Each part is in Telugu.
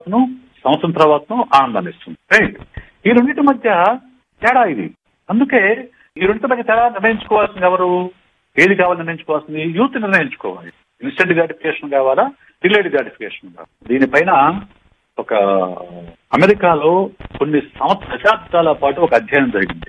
సంవత్సరం తర్వాతను ఆనందాన్ని ఇస్తుంది రైట్ ఈ రెండింటి మధ్య తేడా ఇది అందుకే ఈ రెండింటి మధ్య తేడా నిర్ణయించుకోవాల్సింది ఎవరు ఏది కావాలి నిర్ణయించుకోవాల్సింది యూత్ నిర్ణయించుకోవాలి ఇన్స్టెంట్ గ్రాటిఫికేషన్ కావాలా డిలేడ్ గ్రాటిఫికేషన్ కావాలా దీనిపైన ఒక అమెరికాలో కొన్ని సంవత్సర దశాబ్దాల పాటు ఒక అధ్యయనం జరిగింది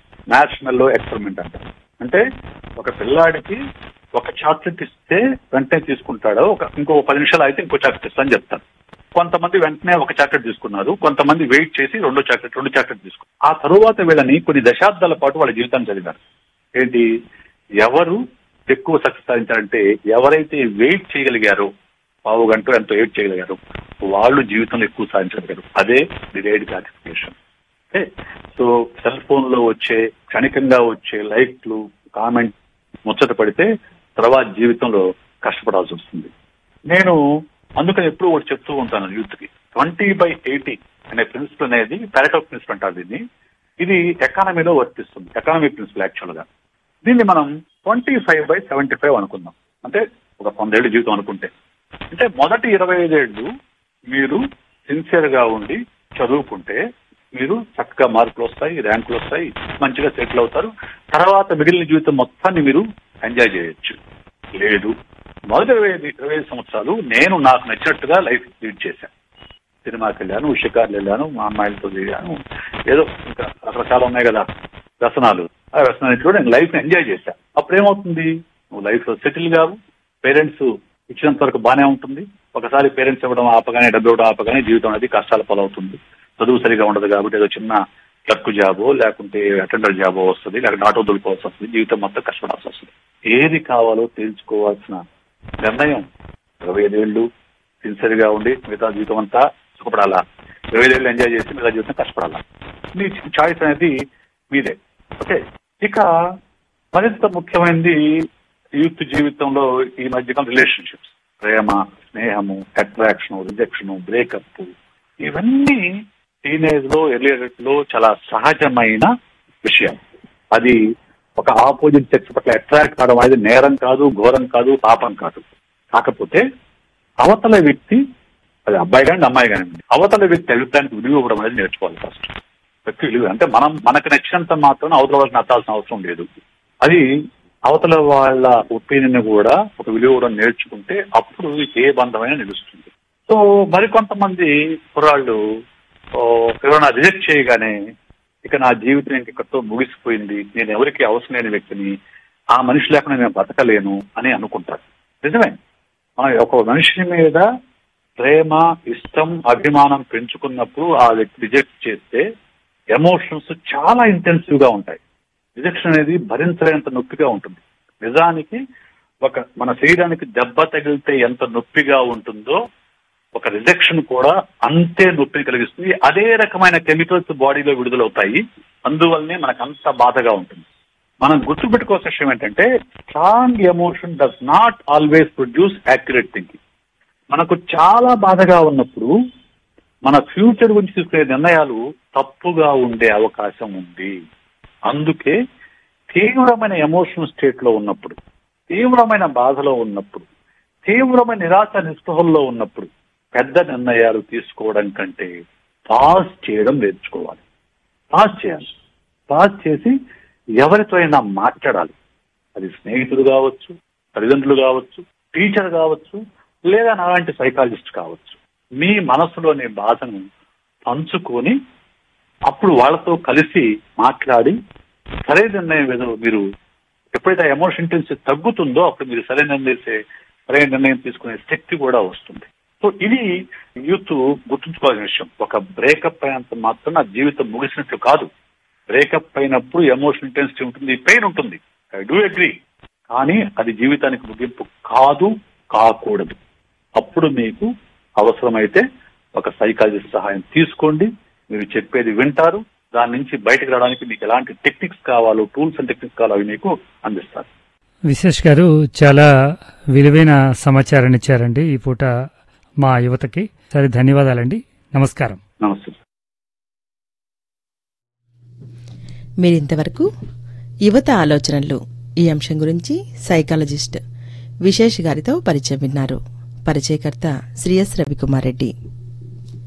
నేషనల్ ఎక్స్పెరిమెంట్ అంటారు అంటే ఒక పిల్లాడికి ఒక చాక్లెట్ ఇస్తే వెంటనే తీసుకుంటాడు ఒక ఇంకో పది నిమిషాలు అయితే ఇంకో చాక్లెట్ ఇస్తా అని చెప్తాను కొంతమంది వెంటనే ఒక చాక్లెట్ తీసుకున్నారు కొంతమంది వెయిట్ చేసి రెండో చాక్లెట్ రెండు చాక్లెట్ తీసుకున్నారు ఆ తరువాత వీళ్ళని కొన్ని దశాబ్దాల పాటు వాళ్ళ జీవితాన్ని చదివారు ఏంటి ఎవరు ఎక్కువ సక్సెస్ సాధించారంటే ఎవరైతే వెయిట్ చేయగలిగారో పావు గంట ఎంతో వెయిట్ చేయగలిగారు వాళ్ళు జీవితంలో ఎక్కువ సాధించగలిగారు అదే delayed gratification okay so cell phone లో వచ్చే క్షణికంగా వచ్చే లైక్లు కామెంట్ ముచ్చట పడితే తర్వాత జీవితంలో కష్టపడాల్సి వస్తుంది నేను అందుకని ఎప్పుడు ఒకటి చెప్తూ ఉంటాను యూత్ కి ట్వంటీ బై ఎయిటీ అనే ప్రిన్సిపల్ అనేది పారాటో ప్రిన్సిపల్ అంటారు దీన్ని ఇది ఎకానమీలో వర్తిస్తుంది ఎకానమీ ప్రిన్సిపల్ యాక్చువల్ గా దీన్ని మనం twenty five by seventy five అనుకుందాం అంటే ఒక వందేళ్ళు జీవితం అనుకుంటే అంటే మొదటి ఇరవై ఐదేళ్లు మీరు సిన్సియర్ గా ఉండి చదువుకుంటే మీరు చక్కగా మార్కులు వస్తాయి ర్యాంకులు వస్తాయి మంచిగా సెటిల్ అవుతారు తర్వాత మిగిలిన జీవితం మొత్తాన్ని మీరు ఎంజాయ్ చేయొచ్చు లేదు మొదటి ఇరవై ఐదు ఇరవై ఐదు సంవత్సరాలు నేను నాకు నచ్చినట్టుగా లైఫ్ లీడ్ చేశాను సినిమాకి వెళ్ళాను షికార్లు వెళ్ళాను మా అమ్మాయిలతో తిరిగాను ఏదో ఇంకా రకరకాలు ఉన్నాయి కదా వ్యసనాలు ఆ వ్యసనాలు కూడా నేను లైఫ్ ఎంజాయ్ చేశాను అప్పుడు ఏమవుతుంది నువ్వు లైఫ్ లో సెటిల్ కావు పేరెంట్స్ ఇచ్చినంత వరకు బాగానే ఉంటుంది ఒకసారి పేరెంట్స్ ఇవ్వడం ఆపగానే డబ్బు ఇవ్వడం ఆపగానే జీవితం అనేది కష్టాల పాలవుతుంది చదువు సరిగా ఉండదు కాబట్టి ఏదో చిన్న క్లర్క్ జాబో లేకుంటే అటెండర్ జాబో వస్తుంది లేకుంటే ఆటో దొరికోవాల్సి వస్తుంది జీవితం మొత్తం కష్టపడాల్సి వస్తుంది ఏది కావాలో తెలుసుకోవాల్సిన నిర్ణయం ఇరవై ఐదేళ్లు సిన్సియర్ గా ఉండి మిగతా జీవితం అంతా సుఖపడాలా ఇరవై ఐదేళ్ళు ఎంజాయ్ చేసి మిగతా జీవితం కష్టపడాలా మీ చాయిస్ అనేది మీదే ఓకే ఇక మరింత ముఖ్యమైనది యూత్ జీవితంలో ఈ మధ్యకాలం రిలేషన్షిప్స్ ప్రేమ స్నేహము అట్రాక్షన్ రిజెక్షన్ బ్రేకప్ ఇవన్నీ టీనేజ్ లో ఎర్లియర్ లో చాలా సహజమైన విషయం అది ఒక ఆపోజిట్ సెక్స్ పట్ల అట్రాక్ట్ కావడం అనేది నేరం కాదు ఘోరం కాదు పాపం కాదు కాకపోతే అవతల వ్యక్తి అది అబ్బాయి కానీ అమ్మాయి కానీ అవతల వ్యక్తి అభిప్రాయానికి విలువ ఇవ్వడం అనేది నేర్చుకోవాలి ఫస్ట్ వ్యక్తి విలువ అంటే మనం మనకు నచ్చినంత మాత్రం అవతల వాళ్ళకి నచ్చాల్సిన అవసరం లేదు అది అవతల వాళ్ళ ఒపీనియన్ కూడా ఒక విలువ ఇవ్వడం నేర్చుకుంటే అప్పుడు ఏ బంధమైనా నిలుస్తుంది సో మరికొంతమంది కుర్రాళ్ళు ఓ, ఎవరైనా రిజెక్ట్ చేయగానే ఇక నా జీవితం ఇంక ఇక్కడితో ముగిసిపోయింది నేను ఎవరికి అవసరం లేని వ్యక్తిని ఆ మనిషి లేకుండా నేను బతకలేను అని అనుకుంటారు నిజమే మనం ఒక మనిషి మీద ప్రేమ ఇష్టం అభిమానం పెంచుకున్నప్పుడు ఆ వ్యక్తి రిజెక్ట్ చేస్తే ఎమోషన్స్ చాలా ఇంటెన్సివ్ గా ఉంటాయి రిజెక్షన్ అనేది భరించలేనంత నొప్పిగా ఉంటుంది నిజానికి ఒక మన శరీరానికి దెబ్బ తగిలితే ఎంత నొప్పిగా ఉంటుందో ఒక రిజెక్షన్ కూడా అంతే నొప్పిని కలిగిస్తుంది అదే రకమైన కెమికల్స్ బాడీలో విడుదలవుతాయి అందువల్లనే మనకు అంత బాధగా ఉంటుంది మనం గుర్తుపెట్టుకోవాల్సిన విషయం ఏంటంటే strong emotion does not always produce accurate thinking మనకు చాలా బాధగా ఉన్నప్పుడు మన ఫ్యూచర్ గురించి తీసుకునే నిర్ణయాలు తప్పుగా ఉండే అవకాశం ఉంది అందుకే తీవ్రమైన ఎమోషనల్ స్టేట్ లో ఉన్నప్పుడు తీవ్రమైన బాధలో ఉన్నప్పుడు తీవ్రమైన నిరాశ నిస్పృహల్లో ఉన్నప్పుడు పెద్ద నిర్ణయాలు తీసుకోవడం కంటే పాస్ చేయడం నేర్చుకోవాలి పాస్ చేయాలి పాస్ చేసి ఎవరితో అయినా మాట్లాడాలి అది స్నేహితుడు కావచ్చు తల్లిదండ్రులు కావచ్చు టీచర్ కావచ్చు లేదా నాలాంటి సైకాలజిస్ట్ కావచ్చు మీ మనసులోని బాధను పంచుకొని అప్పుడు వాళ్ళతో కలిసి మాట్లాడి సరైన నిర్ణయం ఏదో మీరు ఎప్పుడైతే ఎమోషన్ ఇంటెన్సిటీ తగ్గుతుందో అప్పుడు మీరు సరైన నిర్ణయం చేసే సరైన నిర్ణయం తీసుకునే శక్తి కూడా వస్తుంది సో ఇది యూత్ గుర్తుంచుకోవాల్సిన విషయం ఒక బ్రేకప్ అయినంత మాత్రం నా జీవితం ముగిసినట్లు కాదు బ్రేకప్ అయినప్పుడు ఎమోషన్ ఇంటెన్సిటీ ఉంటుంది పెయిన్ ఉంటుంది ఐ డూ అగ్రీ కానీ అది జీవితానికి ముగింపు కాదు కాకూడదు అప్పుడు మీకు అవసరమైతే ఒక సైకాలజిస్ట్ సహాయం తీసుకోండి మీరు చెప్పేది వింటారు దాని నుంచి బయటకు రావడానికి మీకు ఎలాంటి టెక్నిక్స్ కావాలో టూల్స్ అండ్ టెక్నిక్స్ కావాలో అవి మీకు అందిస్తారు విశేష్ గారు చాలా విలువైన సమాచారాన్ని ఇచ్చారండి ఈ పూట మా యువతకి సరే ధన్యవాదాలండి నమస్కారం నమస్తే మీరింతవరకు యువత ఆలోచనలు ఈ అంశం గురించి సైకాలజిస్ట్ విశేష్ గారితో పరిచయం విన్నారు పరిచయకర్త శ్రీ ఎస్ రవికుమార్ రెడ్డి